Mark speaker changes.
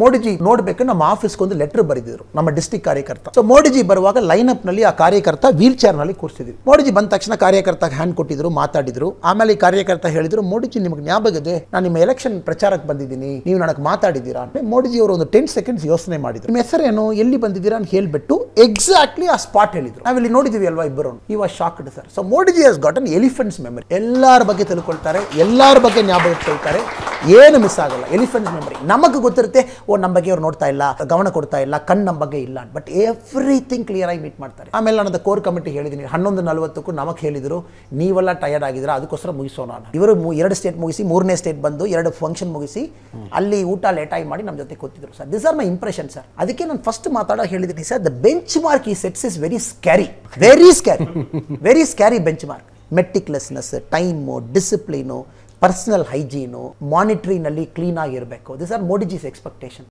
Speaker 1: ಮೋಡಿಜಿ ನೋಡ್ಬೇಕು ನಮ್ಮ ಆಫೀಸ್ಗೆ ಒಂದು ಲೆಟರ್ ಬರೆದಿದ್ರು ನಮ್ಮ ಡಿಸ್ಟಿಕ್ ಕಾರ್ಯಕರ್ತ ಸೊ ಮೋಡಿಜಿ ಬರುವಾಗ ಲೈನ್ ಅಪ್ ನಲ್ಲಿ ಆ ಕಾರ್ಯಕರ್ತ ವೀಲ್ ಚೇರ್ ನಲ್ಲಿ ಕೂರಿಸಿದ್ವಿ ಮೋಡಿಜಿ ಬಂದ ತಕ್ಷಣ ಕಾರ್ಯಕರ್ತ ಹ್ಯಾಂಡ್ ಕೊಟ್ಟಿದ್ರು ಮಾತಾಡಿದ್ರು ಆಮೇಲೆ ಈ ಕಾರ್ಯಕರ್ತ ಹೇಳಿದ್ರು ಮೋಡಿಜಿ ನಿಮ್ಗೆ ಜ್ಞಾಪಕ ಇದೆ ನಾನು ನಿಮ್ಮ ಎಲೆಕ್ಷನ್ ಪ್ರಚಾರಕ್ಕೆ ಬಂದಿದ್ದೀನಿ ನೀವು ನನಗೆ ಮಾತಾಡಿದ್ದೀರಾ ಅಂತ ಮೋಡಿಜಿ ಅವರು ಒಂದು ಟೆನ್ ಸೆಕೆಂಡ್ಸ್ ಯೋಚನೆ ಮಾಡಿದ್ರು ನಿಮ್ಮ ಹೆಸರೇನು ಎಲ್ಲಿ ಬಂದಿದ್ದೀರಾ ಅಂತ ಹೇಳ್ಬಿಟ್ಟು ಎಕ್ಸಾಕ್ಟ್ಲಿ ಆ ಸ್ಪಾಟ್ ಹೇಳಿದ್ರು ನಾವಿಲ್ಲಿ ನೋಡಿದೀವಿ ಅಲ್ವಾ ಇಬ್ಬರು ಈ was shocked sir so Modiji has got an elephants memory ಎಲ್ಲರ ಬಗ್ಗೆ ತಿಳ್ಕೊಳ್ತಾರೆ ಎಲ್ಲರ ಬಗ್ಗೆ ಜ್ಞಾಪಕ ಇಟ್ಕೊಳ್ತಾರೆ ಏನು ಮಿಸ್ ಆಗಲ್ಲ ಎಲಿಫೆಂಟ್ಸ್ ಮೆಮರಿ ನಮಗೆ ಗೊತ್ತಿರುತ್ತೆ ಓ ನಮ್ಮ ಬಗ್ಗೆ ಅವ್ರು ನೋಡ್ತಾ ಇಲ್ಲ ಗಮನ ಕೊಡ್ತಾ ಇಲ್ಲ ಕಣ್ಣು ನಮ್ಮ ಬಗ್ಗೆ ಇಲ್ಲ ಬಟ್ ಎವ್ರಿಥಿಂಗ್ ಕ್ಲಿಯರ್ ಆಗಿ ಮೀಟ್ ಮಾಡ್ತಾರೆ ಆಮೇಲೆ ನಾನು ಕೋರ್ ಕಮಿಟಿ ಹೇಳಿದ್ದೀನಿ ಹನ್ನೊಂದು ನಲವತ್ತಕ್ಕೂ ನಮಗೆ ಹೇಳಿದ್ರು ನೀವೆಲ್ಲ ಟಯರ್ಡ್ ಆಗಿದ್ರೆ ಅದಕ್ಕೋಸ್ಕರ ಮುಗಿಸೋಣ ಅಂತ. ಇವರು ಮೂ- ಎರಡು ಸ್ಟೇಟ್ ಮುಗಿಸಿ ಮೂರನೇ ಸ್ಟೇಟ್ ಬಂದು ಎರಡು ಫಂಕ್ಷನ್ ಮುಗಿಸಿ ಅಲ್ಲಿ ಊಟ ಲೇಟಾಗಿ ಮಾಡಿ ನಮ್ಮ ಜೊತೆ ಕೂತಿದ್ರು sir this are my impression sir ಅದಕ್ಕೆ ನಾನು ಫಸ್ಟ್ ಮಾತಾಡೋ ಹೇಳಿದ್ದೀನಿ sir the benchmark he sets is very scary very scary very scary benchmark meticulousness time discipline personal hygiene ಮಾನಿಟ್ರಿನಲ್ಲಿ ಕ್ಲೀನ್ ಆಗಿರಬೇಕು ದಿಸ್ ಆರ್ ಮೋಡಿಜಿಸ್ ಎಕ್ಸ್ಪೆಕ್ಟೇಷನ್